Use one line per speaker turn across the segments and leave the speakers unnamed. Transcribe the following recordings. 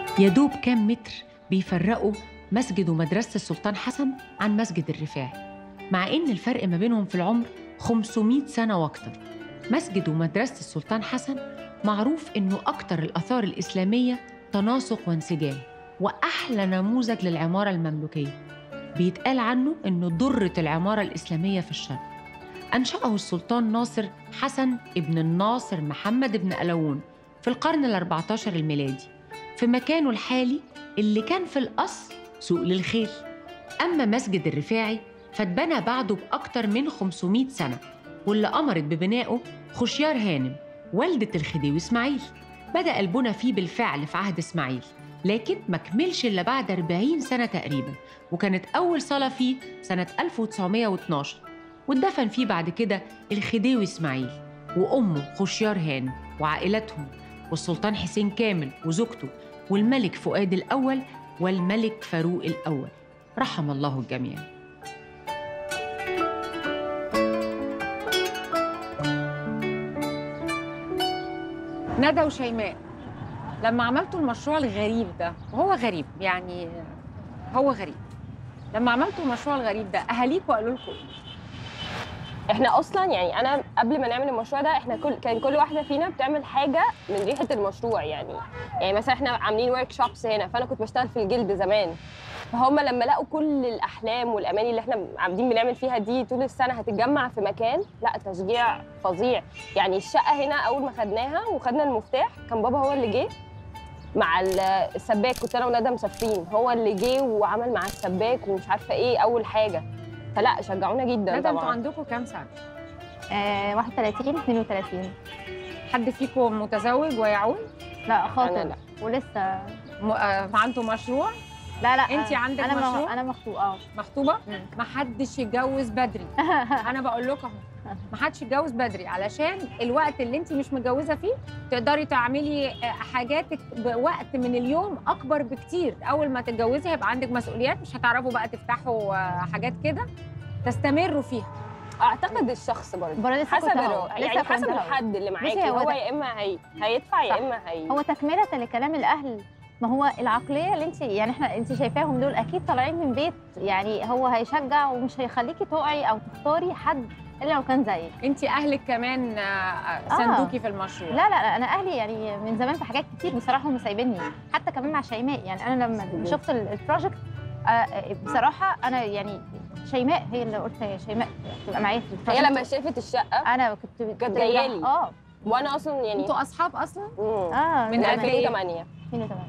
يدوب كام متر بيفرقوا مسجد ومدرسة السلطان حسن عن مسجد الرفاعي مع إن الفرق ما بينهم في العمر 500 سنة وأكتر مسجد ومدرسة السلطان حسن معروف إنه أكتر الآثار الإسلامية تناسق وانسجام وأحلى نموذج للعمارة المملوكية بيتقال عنه إنه ضرة العمارة الإسلامية في الشرق أنشأه السلطان ناصر حسن ابن الناصر محمد بن ألوون في القرن ال14 الميلادي في مكانه الحالي اللي كان في الأصل سوق للخيل أما مسجد الرفاعي فاتبنى بعده بأكتر من 500 سنة واللي أمرت ببنائه خشيار هانم والدة الخديوي إسماعيل بدأ البنى فيه بالفعل في عهد إسماعيل لكن ما كملش إلا بعد 40 سنة تقريبا وكانت أول صلاة فيه سنة 1912 واتدفن فيه بعد كده الخديوي إسماعيل وأمه خشيار هانم وعائلتهم والسلطان حسين كامل وزوجته والملك فؤاد الأول والملك فاروق الأول رحم الله الجميع ندى وشيماء لما عملتوا المشروع الغريب ده وهو غريب يعني هو غريب لما عملتوا المشروع الغريب ده اهاليكوا قالوا لكم
احنا اصلا يعني انا قبل ما نعمل المشروع ده احنا كل كان كل واحده فينا بتعمل حاجه من ريحه المشروع يعني يعني مثلا احنا عاملين ورك شوبس هنا فانا كنت بشتغل في الجلد زمان فهم لما لقوا كل الاحلام والاماني اللي احنا عاملين بنعمل فيها دي طول السنه هتتجمع في مكان لا تشجيع فظيع يعني الشقه هنا اول ما خدناها وخدنا المفتاح كان بابا هو اللي جه مع السباك كنت انا وندى مسافرين هو اللي جه وعمل مع السباك ومش عارفه ايه اول حاجه فلا شجعونا جدا
ندى انتوا
طبعا
عندكم كام سنه؟
آه 31 32
حد فيكم متزوج ويعول؟
لا خاطب
أنا لا.
ولسه
م... آه، عنده مشروع؟
لا لا
أنتي
آه،
عندك
انا مخ-
مشروع؟
انا مخطوبه اه
مخطوبه؟
مم.
ما حدش يتجوز بدري انا بقول لكم اهو ما حدش يتجوز بدري علشان الوقت اللي انت مش متجوزه فيه تقدري تعملي آه، حاجاتك بوقت من اليوم اكبر بكتير اول ما تتجوزي هيبقى عندك مسؤوليات مش هتعرفوا بقى تفتحوا آه، حاجات كده تستمروا فيها
اعتقد الشخص برضه
برضه لسه
حسب
كنت
الرو...
هقول- لسه
يعني
كنت
حسب
هقول.
الحد اللي
بصي،
معاكي
هو
هو
ده.
يا اما هي... هيدفع يا
صح.
اما هي
هو تكمله لكلام الاهل ما هو العقليه اللي انت يعني احنا انت شايفاهم دول اكيد طالعين من بيت يعني هو هيشجع ومش هيخليكي تقعي او تختاري حد الا لو كان زيك
انت اهلك كمان آه، آه،
آه.
صندوقي في المشروع
لا لا لا انا اهلي يعني من زمان في حاجات كتير بصراحه هم سايبيني حتى كمان مع شيماء يعني انا لما شفت ال- البروجكت آه، آه، بصراحه انا يعني شيماء هي اللي قلت يا شيماء تبقى معايا في
هي
البروجكت
لما شافت الشقه
انا كنت
كانت جاية لي.
اه
وانا اصلا يعني
انتوا اصحاب اصلا
مم.
اه
من
من
قد إيه؟
2008
2008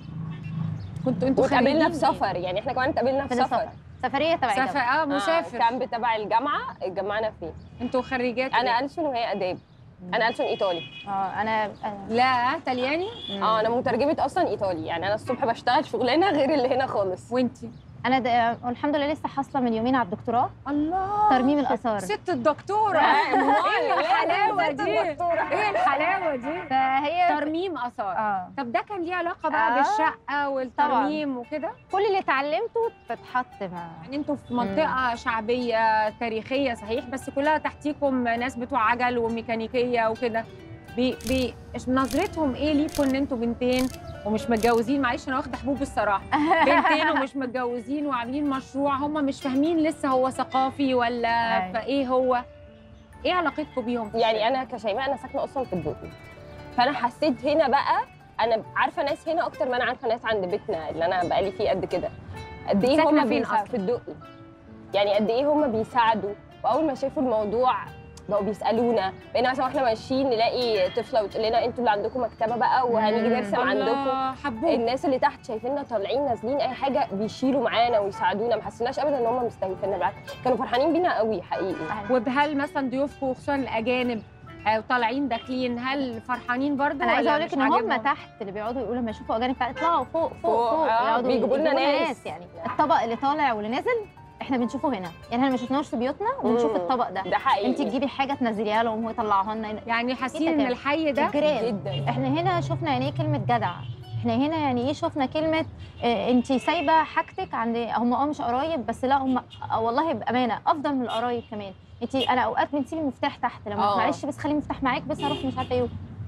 كنتوا انتوا
واتقابلنا
خارجين
في سفر يعني احنا كمان اتقابلنا في
في
سفر
سفر سفريه تبع
سفر
الجامعة.
اه مسافر
كامب تبع الجامعه اتجمعنا فيه
انتوا خريجات
انا
إيه؟
ألسن وهي اداب انا ألسن ايطالي
اه انا أنا-
لا طلياني
اه انا مترجمه اصلا ايطالي يعني انا الصبح بشتغل شغلانه غير اللي هنا خالص
وانتي
انا د- الحمد لله لسه حاصله من يومين على الدكتوراه
الله
ترميم الاثار
ست الدكتوره
أمال،
ايه الحلاوه
لازم
دي
الدكتورة.
ايه الحلاوه دي
فهي
ترميم اثار
اه
طب ده كان ليه علاقه بقى
آه،
بالشقه والترميم وكده
كل اللي اتعلمته اتحط مع
يعني انتوا في منطقه شعبيه تاريخيه صحيح بس كلها تحتيكم ناس بتوع عجل وميكانيكيه وكده بي بي إيش نظرتهم ايه ليكم ان انتوا بنتين ومش متجوزين معلش انا واخده حبوب الصراحه بنتين ومش متجوزين وعاملين مشروع هم مش فاهمين لسه هو ثقافي ولا
أيوة.
فايه هو ايه علاقتكم بيهم في
يعني
الشارع؟
انا كشيماء انا ساكنه اصلا في الدقي فانا حسيت هنا بقى انا عارفه ناس هنا اكتر ما انا عارفه ناس عند بيتنا اللي انا بقالي فيه قد كده قد ايه
ساكنة
هم
فين
بيساعدوا
أصلاً؟
في الدقي يعني قد ايه هم بيساعدوا واول ما شافوا الموضوع بقوا بيسالونا بقينا مثلا واحنا ماشيين نلاقي طفله وتقول لنا انتوا اللي عندكم مكتبه بقى وهنيجي
مم.
نرسم عندكم
الله حبوب
الناس اللي تحت شايفيننا طالعين نازلين اي حاجه بيشيلوا معانا ويساعدونا ما حسيناش ابدا ان هم مستهيفيننا بالعكس كانوا فرحانين بينا قوي حقيقي
وهل مثلا ضيوفكم خصوصا الاجانب آه، طالعين داخلين هل فرحانين برضه
انا عايزه
ولا
اقول لك
مش
ان هم
عاجبهم؟
تحت اللي بيقعدوا يقولوا لما يشوفوا اجانب تعالوا اطلعوا فوق فوق
فوق،
فوق,
آه،
يقعدوا
بيجيبوا لنا ناس.
يعني الطبق اللي طالع واللي نازل احنا بنشوفه هنا يعني احنا ما شفناهوش في بيوتنا وبنشوف
مم.
الطبق ده
ده حقيقي
انت تجيبي حاجه تنزليها لهم ويطلعوها لنا
يعني حاسين ان
كده.
الحي ده
الجيران
جدا
احنا هنا شفنا يعني ايه كلمه جدع احنا هنا يعني ايه شفنا كلمه اه انت سايبه حاجتك عند هم اه مش قرايب بس لا هم اه والله بامانه افضل من القرايب كمان انت انا اوقات بنسيب المفتاح تحت لما
اه.
معلش بس خلي المفتاح معاك بس هروح مش عارفه ايه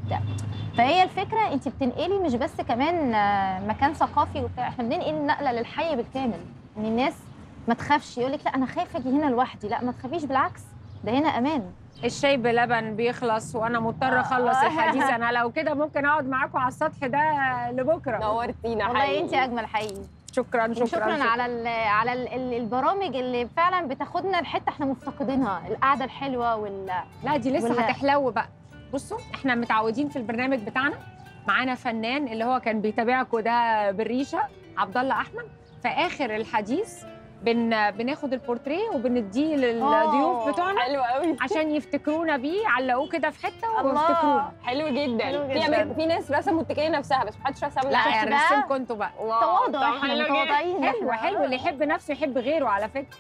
وبتاع فهي الفكره انت بتنقلي مش بس كمان آه، مكان ثقافي وبتاع احنا بننقل نقله للحي بالكامل ان الناس ما تخافش يقول لك لا انا خايفه اجي هنا لوحدي لا ما تخافيش بالعكس ده هنا امان
الشاي بلبن بيخلص وانا مضطره اخلص
آه.
الحديث انا لو كده ممكن اقعد معاكم على السطح ده لبكره
نورتينا
والله
حقيقي
انت اجمل حقيقي
شكرا شكرا,
شكرا, على ال على ال ال البرامج اللي فعلا بتاخدنا لحته احنا مفتقدينها القعده الحلوه وال
لا دي لسه
ولا-
هتحلو بقى بصوا احنا متعودين في البرنامج بتاعنا معانا فنان اللي هو كان بيتابعكم ده بالريشه عبد الله احمد في اخر الحديث بن بناخد البورتريه وبنديه للضيوف
آه،
بتوعنا
حلو قوي
عشان يفتكرونا بيه علقوه كده في حته
الله.
ويفتكرونا
حلو جدا
حلو
في
جداً.
أماكن- في ناس رسموا التكيه نفسها بس محدش رسم
لا
لها
يا
شفتي بقى؟
رسمكم انتوا بقى
واو،
تواضع
طب
احنا
حلو جدا.
متواضعين
حلو
احنا.
حلو اللي يحب نفسه يحب غيره على فكره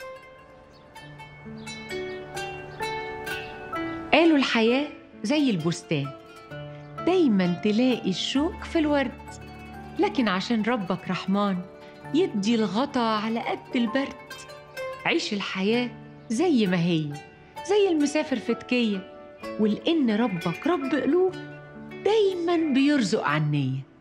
قالوا الحياة زي البستان دايما تلاقي الشوك في الورد لكن عشان ربك رحمن يدي الغطا على قد البرد عيش الحياة زي ما هي زي المسافر في تكية ولأن ربك رب قلوب دايما بيرزق عنية